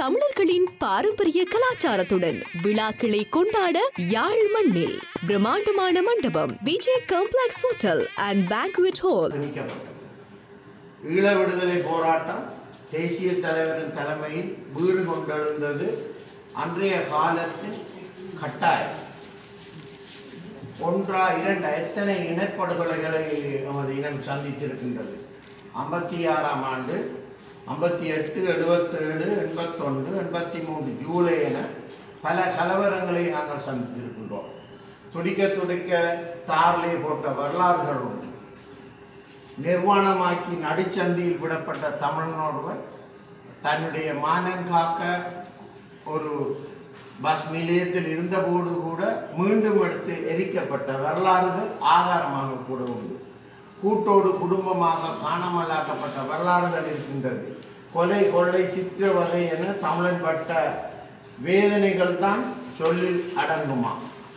தமிழர்களின் பாரம்பரிய கலாச்சாரத்துடன் விழாக்களை கொண்டாட யாழ் மண்ணில் பிரம்மாண்டமான மண்டபம் Vijay complex hotel and banquet hall திணிக்கப்பட்டது ஈழ விடுதலை போராட்டம் தேசிய தலைவரின் தலைமையில் வீறு கொண்டெழுந்தது அன்றைய காலத்தின் கட்டாயம் ஒன்றா இரண்டு எத்தனை இனப்படுகொலைகளை நமது இனம் சந்தித்திருக்கின்றது ஐம்பத்தி ஆறாம் ஆண்டு ஐம்பத்தி எட்டு எழுபத்தேழு எண்பத்தொன்று எண்பத்தி மூன்று ஜூலை என பல கலவரங்களை நாங்கள் சந்தித்திருக்கின்றோம் துடிக்க துடிக்க தார்லே போட்ட வரலாறுகள் உண்டு நிர்வாணமாக்கி நடுச்சந்தியில் விடப்பட்ட தமிழனொருவன் தன்னுடைய மானம் காக்க ஒரு பஸ் நிலையத்தில் இருந்தபோது கூட மீண்டும் எடுத்து எரிக்கப்பட்ட வரலாறுகள் ஆதாரமாக கூட உண்டு கூட்டோடு குடும்பமாக காணாமலாக்கப்பட்ட வரலாறுகள் இருக்கின்றது கொலை கொள்ளை சித்திரவதை என தமிழன் பட்ட வேதனைகள் தான் சொல்லில் அடங்குமா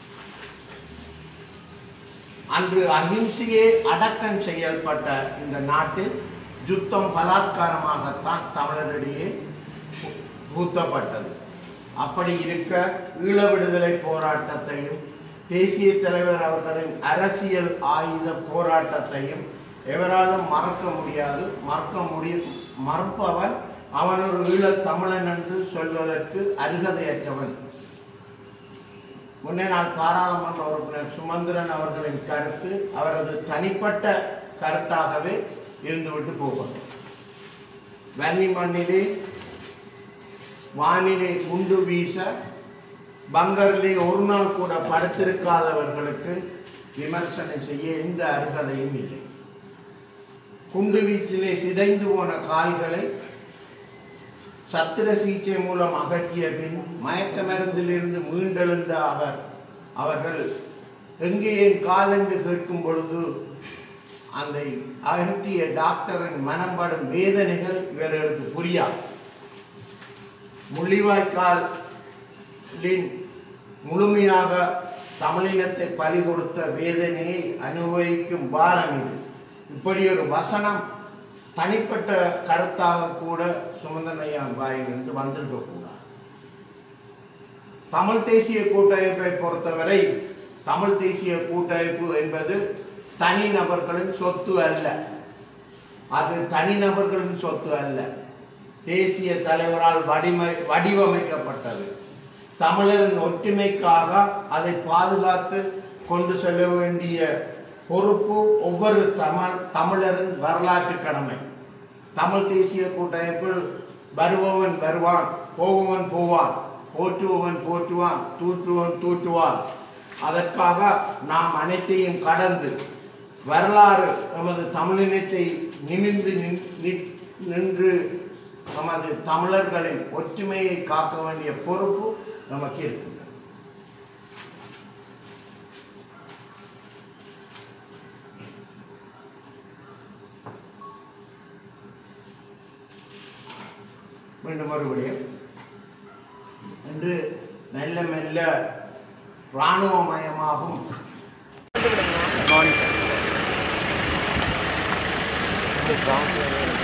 அன்று அகிம்சையே அடக்கம் செய்யப்பட்ட இந்த நாட்டில் யுத்தம் பலாத்காரமாகத்தான் தமிழரிடையே பூ- பூத்தப்பட்டது அப்படி இருக்க ஈழ விடுதலை போராட்டத்தையும் தேசிய தலைவர் அவர்களின் அரசியல் ஆயுத போராட்டத்தையும் எவராலும் மறக்க முடியாது மறக்க முடிய மறுப்பவன் அவன் ஒரு ஈழத் தமிழன் என்று சொல்வதற்கு அருகதையற்றவன் முன்னே நாள் பாராளுமன்ற உறுப்பினர் சுமந்திரன் அவர்களின் கருத்து அவரது தனிப்பட்ட கருத்தாகவே இருந்துவிட்டு போகும் வன்னி மண்ணிலே வானிலே குண்டு வீச பங்கரிலே ஒரு நாள் கூட படுத்திருக்காதவர்களுக்கு விமர்சனம் செய்ய எந்த அருகதையும் இல்லை குண்டு வீச்சிலே சிதைந்து போன கால்களை சத்திர சிகிச்சை மூலம் அகற்றிய பின் மயக்க மருந்திலிருந்து மீண்டெழுந்த அவர் அவர்கள் எங்கே என் கால் என்று கேட்கும் பொழுது அந்த அகற்றிய டாக்டரின் மனம் படும் வேதனைகள் இவர்களுக்கு புரியாது முள்ளிவாய்க்காலின் முழுமையாக தமிழினத்தை பலி கொடுத்த வேதனையை அனுபவிக்கும் பாரம் இது இப்படி ஒரு வசனம் தனிப்பட்ட கருத்தாக கூட சுமந்தனையா வாயிலிருந்து வந்திருக்க கூடாது தமிழ் தேசிய கூட்டமைப்பை பொறுத்தவரை தமிழ் தேசிய கூட்டமைப்பு என்பது தனிநபர்களின் சொத்து அல்ல அது தனிநபர்களின் சொத்து அல்ல தேசிய தலைவரால் வடிமை வடிவமைக்கப்பட்டது தமிழரின் ஒற்றுமைக்காக அதை பாதுகாத்து கொண்டு செல்ல வேண்டிய பொறுப்பு ஒவ்வொரு தமிழ் தமிழரின் வரலாற்று கடமை தமிழ் தேசிய கூட்டமைப்பில் வருபவன் வருவான் போகுவன் போவான் போற்றுபவன் போற்றுவான் தூற்றுவன் தூற்றுவான் அதற்காக நாம் அனைத்தையும் கடந்து வரலாறு நமது தமிழினத்தை நிமிர்ந்து நின்- நிற்- நின்று நமது தமிழர்களின் ஒற்றுமையை காக்க வேண்டிய பொறுப்பு நமக்கு இருக்கின்றது மீண்டும் மறுபடியும் இன்று மெல்ல மெல்ல இராணுவமயமாகும் Morning, sir.